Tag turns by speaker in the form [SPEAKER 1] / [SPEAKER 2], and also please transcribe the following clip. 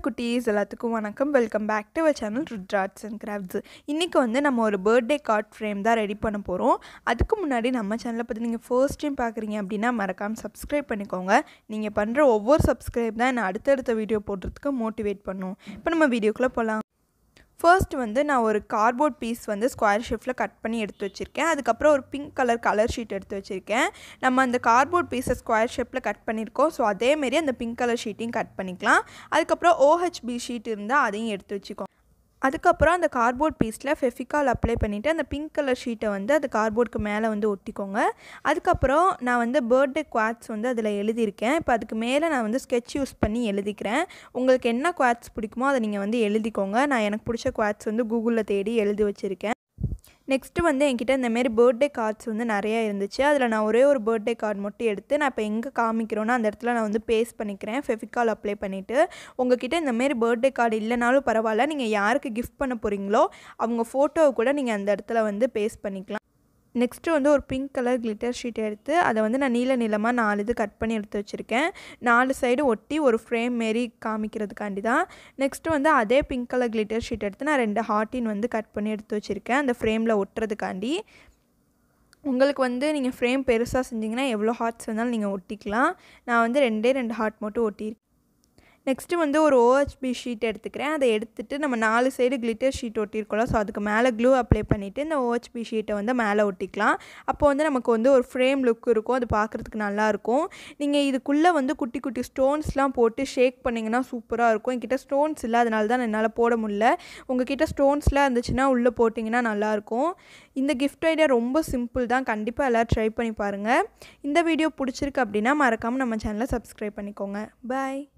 [SPEAKER 1] குட்டீஸ் எல்லாத்துக்கும் வணக்கம் welcome back to our channel Rudra's and crafts இன்றைக்கி வந்து நம்ம ஒரு பர்த்டே கார்ட் ஃப்ரேம் தான் ரெடி பண்ண போகிறோம் அதுக்கு முன்னாடி நம்ம சேனலை பற்றி நீங்கள் ஃபர்ஸ்ட் டைம் பார்க்குறீங்க அப்படின்னா மறக்காமல் சப்ஸ்கிரைப் பண்ணிக்கோங்க நீங்கள் பண்ணுற ஒவ்வொரு சப்ஸ்கிரைப் தான் என்னை அடுத்தடுத்த வீடியோ போடுறதுக்கு மோட்டிவேட் பண்ணும் இப்போ நம்ம வீடியோக்குள்ளே போகலாம் ஃபர்ஸ்ட் வந்து நான் ஒரு கார்ட்போர்ட் பீஸ் வந்து ஸ்கொயர் ஷேப்பில் கட் பண்ணி எடுத்து வச்சுருக்கேன் அதுக்கப்புறம் ஒரு பிங்க் கலர் கலர் ஷீட் எடுத்து வச்சுருக்கேன் நம்ம அந்த கார்ட்போர்ட் பீஸை ஸ்கொயர் ஷேப்பில் கட் பண்ணியிருக்கோம் ஸோ அதேமாரி அந்த பிங்க் கலர் ஷீட்டையும் கட் பண்ணிக்கலாம் அதுக்கப்புறம் ஓஹெச்பி ஷீட் இருந்தால் அதையும் எடுத்து வச்சுக்கோங்க அதுக்கப்புறம் அந்த கார்ட்போர்ட் பீஸில் ஃபெஃபிகால் அப்ளை பண்ணிவிட்டு அந்த பிங்க் கலர் ஷீட்டை வந்து அந்த கார்ட்போர்டுக்கு மேலே வந்து ஒட்டிக்கோங்க அதுக்கப்புறம் நான் வந்து பர்த்டே குவாட்ஸ் வந்து அதில் எழுதியிருக்கேன் இப்போ அதுக்கு மேலே நான் வந்து ஸ்கெட்ச் யூஸ் பண்ணி எழுதிக்கிறேன் உங்களுக்கு என்ன குவாட்ஸ் பிடிக்குமோ அதை நீங்கள் வந்து எழுதிக்கோங்க நான் எனக்கு பிடிச்ச குவாட்ஸ் வந்து கூகுளில் தேடி எழுதி வச்சுருக்கேன் நெக்ஸ்ட்டு வந்து என்கிட்ட இந்தமாரி பர்த்டே கார்ட்ஸ் வந்து நிறையா இருந்துச்சு அதில் நான் ஒரே ஒரு பர்த்டே கார்டு மட்டும் எடுத்து நான் இப்போ எங்கே காமிக்கிறோன்னா அந்த இடத்துல நான் வந்து பேஸ்ட் பண்ணிக்கிறேன் ஃபெஃபிகால் அப்ளை பண்ணிவிட்டு உங்ககிட்ட இந்தமாரி பர்த்டே கார்டு இல்லைனாலும் பரவாயில்ல நீங்கள் யாருக்கு கிஃப்ட் பண்ண போகிறீங்களோ அவங்க ஃபோட்டோவை கூட நீங்கள் அந்த இடத்துல வந்து பேஸ்ட் பண்ணிக்கலாம் நெக்ஸ்ட்டு வந்து ஒரு பிங்க் கலர் கிளிட்டர் ஷீட் எடுத்து அதை வந்து நான் நீல நீளமாக நாலு இது கட் பண்ணி எடுத்து வச்சுருக்கேன் நாலு சைடு ஒட்டி ஒரு ஃப்ரேம் மாரி காமிக்கிறதுக்காண்டி தான் நெக்ஸ்ட்டு வந்து அதே பிங்க் கலர் கிளிட்டர் ஷீட் எடுத்து நான் ரெண்டு ஹார்ட்டின் வந்து கட் பண்ணி எடுத்து வச்சுருக்கேன் அந்த ஃப்ரேமில் ஒட்டுறதுக்காண்டி உங்களுக்கு வந்து நீங்கள் ஃப்ரேம் பெருசாக செஞ்சிங்கன்னா எவ்வளோ ஹார்ட்ஸ் வேணாலும் நீங்கள் ஒட்டிக்கலாம் நான் வந்து ரெண்டே ரெண்டு ஹார்ட் மட்டும் ஒட்டியிருக்கேன் நெக்ஸ்ட்டு வந்து ஒரு ஓஹெச்பி ஷீட் எடுத்துக்கிறேன் அதை எடுத்துகிட்டு நம்ம நாலு சைடு கிளிட்டர் ஷீட் ஒட்டியிருக்கோம் ஸோ அதுக்கு மேலே க்ளூ அப்ளை பண்ணிவிட்டு இந்த ஓஹெச்பி ஷீட்டை வந்து மேலே ஒட்டிக்கலாம் அப்போ வந்து நமக்கு வந்து ஒரு ஃப்ரேம் லுக் இருக்கும் அது பார்க்குறதுக்கு நல்லாயிருக்கும் நீங்கள் இதுக்குள்ளே வந்து குட்டி குட்டி ஸ்டோன்ஸ்லாம் போட்டு ஷேக் பண்ணிங்கன்னா சூப்பராக இருக்கும் என்கிட்ட ஸ்டோன்ஸ் இல்லை அதனால தான் என்னால் போட முடியல உங்கள் கிட்ட ஸ்டோன்ஸ்லாம் இருந்துச்சுன்னா உள்ளே போட்டிங்கன்னா நல்லாயிருக்கும் இந்த கிஃப்ட் ஐடியா ரொம்ப சிம்பிள் தான் கண்டிப்பாக எல்லோரும் ட்ரை பண்ணி பாருங்கள் இந்த வீடியோ பிடிச்சிருக்கு அப்படின்னா மறக்காமல் நம்ம சேனலை சப்ஸ்கிரைப் பண்ணிக்கோங்க பாய்